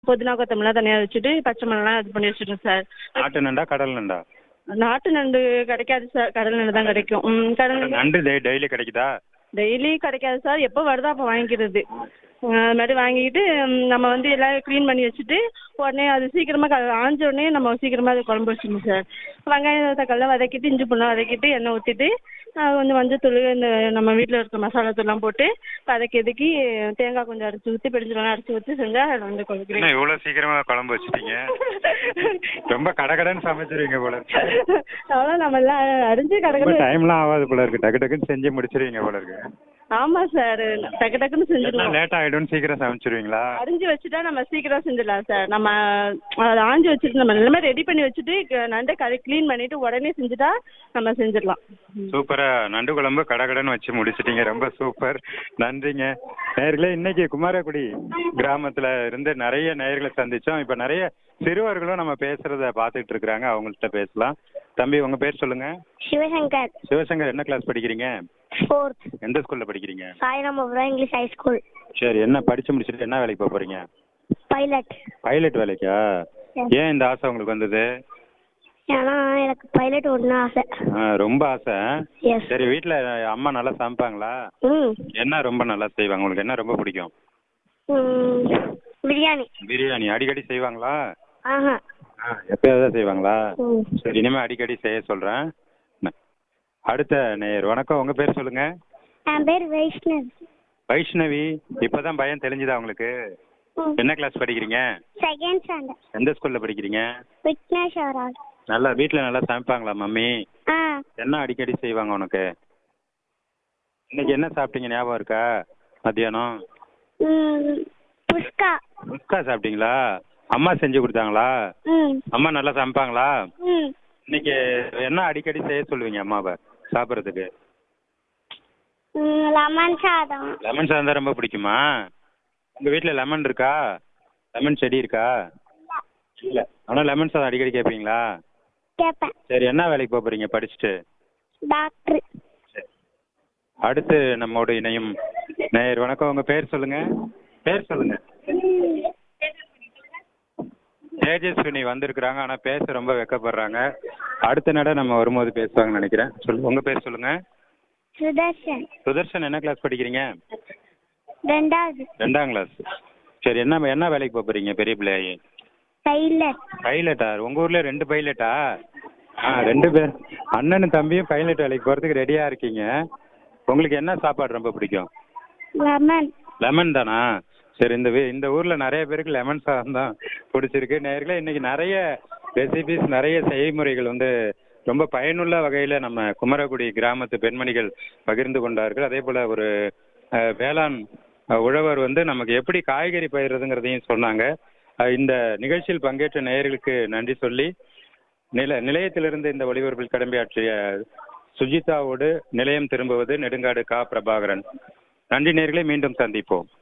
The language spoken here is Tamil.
புதினா கொத்தமல்லாம் தனியாக வச்சுட்டு பச்சை மிளகாலாம் இது பண்ணி வச்சுருக்கோம் சார் நாட்டு நண்டா கடல் நண்டா நாட்டு நண்டு கிடைக்காது சார் கடல் நண்டு தான் கிடைக்கும் ம் கடல் நண்டு நண்டு டெய் டெய்லி கிடைக்குதா டெய்லி கிடைக்காது சார் எப்போ வருதோ அப்போ வாங்கிக்கிறது அஹ் அது மாதிரி வாங்கிக்கிட்டு ம், நம்ம வந்து எல்லாம் க்ளீன் பண்ணி வச்சுட்டு உடனே அது சீக்கிரமாக க ஆஞ்ச உடனே நம்ம சீக்கிரமாக அது குழம்பு வச்சிடணும் சார் வெங்காயம் தக்காளிலாம் வதக்கிட்டு இஞ்சி பூண்டுலாம் வதக்கிட்டு எண்ணெய் ஊற்றிட்டு கொஞ்சம் மஞ்சத்தூள் இந்த நம்ம வீட்டில் இருக்க மசாலா தூள்லாம் போட்டு வதக்கி வதக்கி தேங்காய் கொஞ்சம் அரைச்சி ஊற்றி பெருஞ்சீரகம் அரைச்சி ஊற்றி செஞ்சால் நண்டு குழம்பு என்ன இவ்வளோ சீக்கிரமா குழம்பு வச்சிட்டீங்க ரொம்ப கடகடன்னு சமைச்சிருவீங்க போல இருக்கு அவ்வளோ நம்ம எல்லாம் அரிஞ்சு ரொம்ப கிடக்குது டைம்லாம் ஆகாது போல இருக்கு டக்கு டக்குன்னு செஞ்சு முடிச்சிருவீங்க போல இருக்கு ஆமாம் சார் டக்கு டக்குன்னு செஞ்சிடலாம் லேட் ஆயிடும்னு சீக்கிரம் சமைச்சிருவீங்களா அரிஞ்சு வச்சுட்டா நம்ம சீக்கிரம் செஞ்சிடலாம் சார் நம்ம அதை ஆஞ்சி வச்சுட்டு நம்ம எல்லாமே ரெடி பண்ணி வச்சுட்டு க- நண்டை கறி க்ளீன் பண்ணிட்டு உடனே செஞ்சுட்டா நம்ம செஞ்சிடலாம் சூப்பரா நண்டு குழம்பு கடகடன்னு வச்சு முடிச்சிட்டீங்க ரொம்ப சூப்பர் நன்றிங்க நேயர்களே இன்னைக்கு குமாரகுடி கிராமத்துல இருந்து நிறைய நேயர்களை சந்திச்சோம் இப்ப நிறைய சிறுவர்களும் நம்ம பேசுறத பாத்துட்டு இருக்காங்க அவங்கள்ட்ட பேசலாம் தம்பி உங்க பேர் சொல்லுங்க சிவசங்கர் சிவசங்கர் என்ன கிளாஸ் படிக்கிறீங்க ஃபோர்த் எந்த ஸ்கூல்ல படிக்கிறீங்க சாய்ராமபுரம் இங்கிலீஷ் ஹை ஸ்கூல் சரி என்ன படிச்சு முடிச்சுட்டு என்ன வேலைக்கு போக போறீங்க பைலட் பைலட் வேலைக்கா ஏன் இந்த ஆசை உங்களுக்கு வந்தது ஏன்னா எனக்கு பைலட் ஒன்று ஆசை ஆ, ரொம்ப ஆசை எஸ் சரி வீட்ல அம்மா நல்லா சமைப்பாங்களா ம் என்ன ரொம்ப நல்லா செய்வாங்க உங்களுக்கு என்ன ரொம்ப பிடிக்கும் ம், பிரியாணி பிரியாணி அடிக்கடி செய்வாங்களா ஆஹா ஆ, எப்பயாவது தான் செய்வாங்களா ம் சரி இனிமே அடிக்கடி செய்ய சொல்றேன் ந- அடுத்த நேயர் வணக்கம் உங்க பேர் சொல்லுங்க என் பேர் வைஷ்ணவ் வைஷ்ணவி இப்பதான் பயம் தெரிஞ்சுதா உங்களுக்கு என்ன கிளாஸ் படிக்கிறீங்க செகண்ட் ஸ்டாண்டர்ட் எந்த ஸ்கூல்ல படிக்கிறீங்க விக்னேஸ்வரால் நல்லா வீட்ல நல்லா சமைப்பாங்களா மம்மி ஆ என்ன அடிக்கடி செய்வாங்க உனக்கு இன்னைக்கு என்ன சாப்பிட்டீங்க ஞாபகம் இருக்கா மத்தியானம் ம் புஷ்கா முஸ்கா சாப்பிட்டீங்களா அம்மா செஞ்சு கொடுத்தாங்களா ம் அம்மா நல்லா சமைப்பாங்களா ம் இன்னைக்கு என்ன அடிக்கடி செய்ய சொல்லுவீங்க அம்மாவை சாப்பிட்றதுக்கு ம், லெமன் சாதம் லெமன் சாதம் தான் ரொம்ப பிடிக்குமா உங்க வீட்ல லெமன் இருக்கா லெமன் செடி இருக்கா இல்ல ஆனா லெமன் சாதம் அடிக்கடி கேட்பீங்களா கேட்பேன் சரி என்ன வேலைக்கு போக போறீங்க படிச்சுட்டு டாக்டர் அடுத்து நம்மோடு இணையும் நேயர் வணக்கம் உங்க பேர் சொல்லுங்க பேர் சொல்லுங்க தேஜஸ்வினி வந்திருக்கிறாங்க ஆனா பேச ரொம்ப வெக்கப்படுறாங்க அடுத்த நட நம்ம வரும்போது பேசுவாங்கன்னு நினைக்கிறேன் சொல்லு உங்க பேர் சொல்லுங்க சுதர்ஷன் சுதர்ஷன் என்ன கிளாஸ் படிக்கிறீங்க ரெண்டாவது ரெண்டாம் கிளாஸ் சரி என்ன என்ன வேலைக்கு போக போறீங்க பெரிய பிள்ளையாயி பைலட் பைலட்டா உங்க ஊர்ல ரெண்டு பைலட்டா ஆ ரெண்டு பேர் அண்ணனும் தம்பியும் பைலட் வேலைக்கு போறதுக்கு ரெடியா இருக்கீங்க உங்களுக்கு என்ன சாப்பாடு ரொம்ப பிடிக்கும் லெமன் லெமன் தானா சரி இந்த வீ- இந்த ஊர்ல நிறைய பேருக்கு லெமன் சாதம் தான் பிடிச்சிருக்கு நேர்களே இன்னைக்கு நிறைய ரெசிபிஸ் நிறைய செய்முறைகள் வந்து ரொம்ப பயனுள்ள வகையில நம்ம குமரகுடி கிராமத்து பெண்மணிகள் பகிர்ந்து கொண்டார்கள் அதே போல ஒரு அஹ், வேளாண் அஹ், உழவர் வந்து நமக்கு எப்படி காய்கறி பயிர்றதுங்கிறதையும் சொன்னாங்க அஹ், இந்த நிகழ்ச்சியில் பங்கேற்ற நேயர்களுக்கு நன்றி சொல்லி நில நிலையத்திலிருந்து இந்த ஒளிபரப்பில் கடமையாற்றிய சுஜிதாவோடு நிலையம் திரும்புவது நெடுங்காடு கா பிரபாகரன் நன்றி நேர்களை மீண்டும் சந்திப்போம்